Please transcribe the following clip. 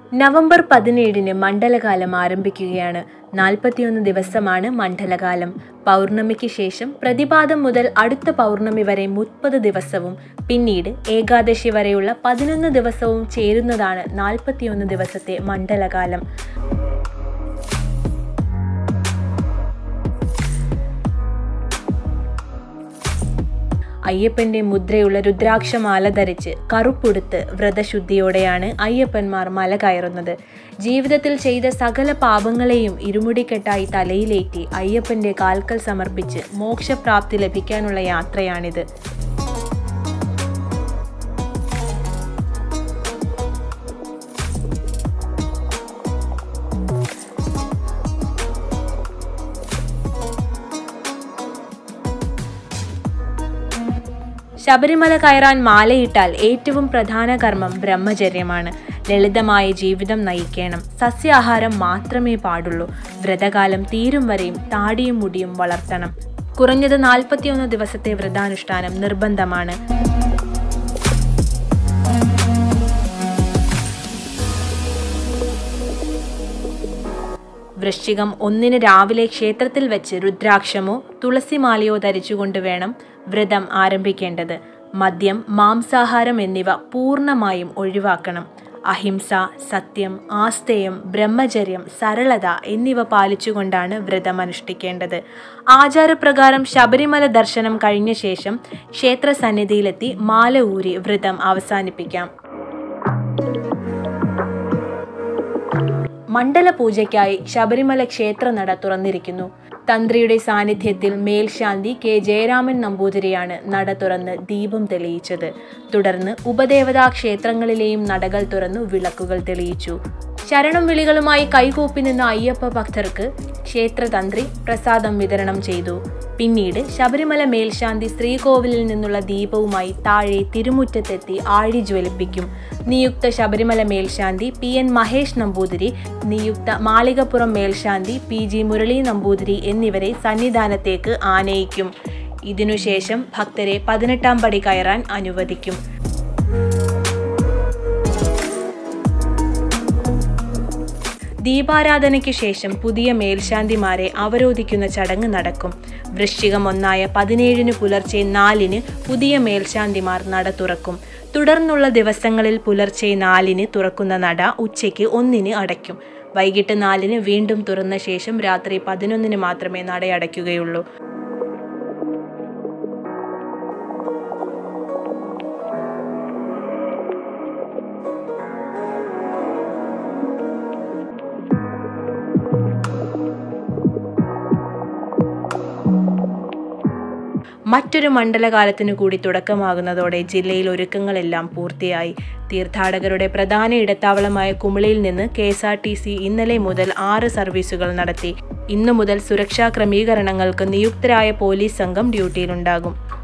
November പതിനേഴിന് മണ്ഡലകാലം ആരംഭിക്കുകയാണ് നാൽപ്പത്തിയൊന്ന് ദിവസമാണ് മണ്ഡലകാലം പൗർണമിക്ക് ശേഷം പ്രതിപാദം മുതൽ അടുത്ത പൗർണമി വരെ മുപ്പത് ദിവസവും പിന്നീട് ഏകാദശി വരെയുള്ള പതിനൊന്ന് ദിവസവും ചേരുന്നതാണ് നാൽപ്പത്തിയൊന്ന് ദിവസത്തെ മണ്ഡലകാലം അയ്യപ്പന്റെ മുദ്രയുള്ള രുദ്രാക്ഷമാല ധരിച്ച് കറുപ്പുടുത്ത് വ്രതശുദ്ധിയോടെയാണ് അയ്യപ്പന്മാർ മല കയറുന്നത് ജീവിതത്തിൽ ചെയ്ത സകല പാപങ്ങളെയും ഇരുമുടിക്കെട്ടായി തലയിലേറ്റി അയ്യപ്പന്റെ കാൽക്കൽ സമർപ്പിച്ച് മോക്ഷപ്രാപ്തി ലഭിക്കാനുള്ള യാത്രയാണിത് ശബരിമല കയറാൻ മാലയിട്ടാൽ ഏറ്റവും പ്രധാന കർമ്മം ബ്രഹ്മചര്യമാണ് ലളിതമായ ജീവിതം നയിക്കണം സസ്യാഹാരം മാത്രമേ പാടുള്ളൂ വ്രതകാലം തീരും വരെയും താടിയും മുടിയും വളർത്തണം കുറഞ്ഞത് നാൽപ്പത്തിയൊന്ന് ദിവസത്തെ വ്രതാനുഷ്ഠാനം നിർബന്ധമാണ് വൃശ്ചികം ഒന്നിന് രാവിലെ ക്ഷേത്രത്തിൽ വെച്ച് രുദ്രാക്ഷമോ തുളസിമാലയോ ധരിച്ചുകൊണ്ട് വേണം വ്രതം ആരംഭിക്കേണ്ടത് മദ്യം മാംസാഹാരം എന്നിവ പൂർണ്ണമായും ഒഴിവാക്കണം അഹിംസ സത്യം ആസ്തേയം ബ്രഹ്മചര്യം സരളത എന്നിവ പാലിച്ചുകൊണ്ടാണ് വ്രതം അനുഷ്ഠിക്കേണ്ടത് ആചാരപ്രകാരം ശബരിമല ദർശനം കഴിഞ്ഞ ശേഷം ക്ഷേത്ര സന്നിധിയിലെത്തി മാല ഊരി വ്രതം അവസാനിപ്പിക്കാം മണ്ഡല പൂജയ്ക്കായി ശബരിമല ക്ഷേത്ര നട തുറന്നിരിക്കുന്നു തന്ത്രിയുടെ സാന്നിധ്യത്തിൽ മേൽശാന്തി കെ ജയരാമൻ നമ്പൂതിരിയാണ് നട തുറന്ന് ദീപം തെളിയിച്ചത് തുടർന്ന് ഉപദേവതാ ക്ഷേത്രങ്ങളിലെയും നടകൾ തുറന്നു വിളക്കുകൾ തെളിയിച്ചു ശരണം വിളികളുമായി കൈകൂപ്പി നിന്ന അയ്യപ്പ ഭക്തർക്ക് ക്ഷേത്രതന്ത്രി പ്രസാദം വിതരണം ചെയ്തു പിന്നീട് ശബരിമല മേൽശാന്തി ശ്രീകോവിലിൽ നിന്നുള്ള ദീപവുമായി താഴെ തിരുമുറ്റത്തെത്തി ആഴി ജ്വലിപ്പിക്കും നിയുക്ത ശബരിമല മേൽശാന്തി പി എൻ മഹേഷ് നമ്പൂതിരി നിയുക്ത മാളികപ്പുറം മേൽശാന്തി പി ജി മുരളി നമ്പൂതിരി എന്നിവരെ സന്നിധാനത്തേക്ക് ആനയിക്കും ഇതിനുശേഷം ഭക്തരെ പതിനെട്ടാം പടി കയറാൻ അനുവദിക്കും ദീപാരാധനയ്ക്ക് ശേഷം പുതിയ മേൽശാന്തിമാരെ അവരോധിക്കുന്ന ചടങ്ങ് നടക്കും വൃശ്ചികം ഒന്നായ പതിനേഴിന് പുലർച്ചെ നാലിന് പുതിയ മേൽശാന്തിമാർ നട തുറക്കും തുടർന്നുള്ള ദിവസങ്ങളിൽ പുലർച്ചെ നാലിന് തുറക്കുന്ന നട ഉച്ചയ്ക്ക് ഒന്നിന് അടയ്ക്കും വൈകിട്ട് നാലിന് വീണ്ടും തുറന്ന ശേഷം രാത്രി പതിനൊന്നിന് മാത്രമേ നടയടയ്ക്കുകയുള്ളൂ മറ്റൊരു മണ്ഡലകാലത്തിനു കൂടി തുടക്കമാകുന്നതോടെ ജില്ലയിൽ ഒരുക്കങ്ങളെല്ലാം പൂർത്തിയായി തീർത്ഥാടകരുടെ പ്രധാന ഇടത്താവളമായ കുമിളിയിൽ നിന്ന് K S R T C ഇന്നലെ മുതൽ ആറ് സർവീസുകൾ നടത്തി ഇന്നു മുതൽ സുരക്ഷാ ക്രമീകരണങ്ങൾക്ക് നിയുക്തരായ പോലീസ് സംഘം ഡ്യൂട്ടിയിലുണ്ടാകും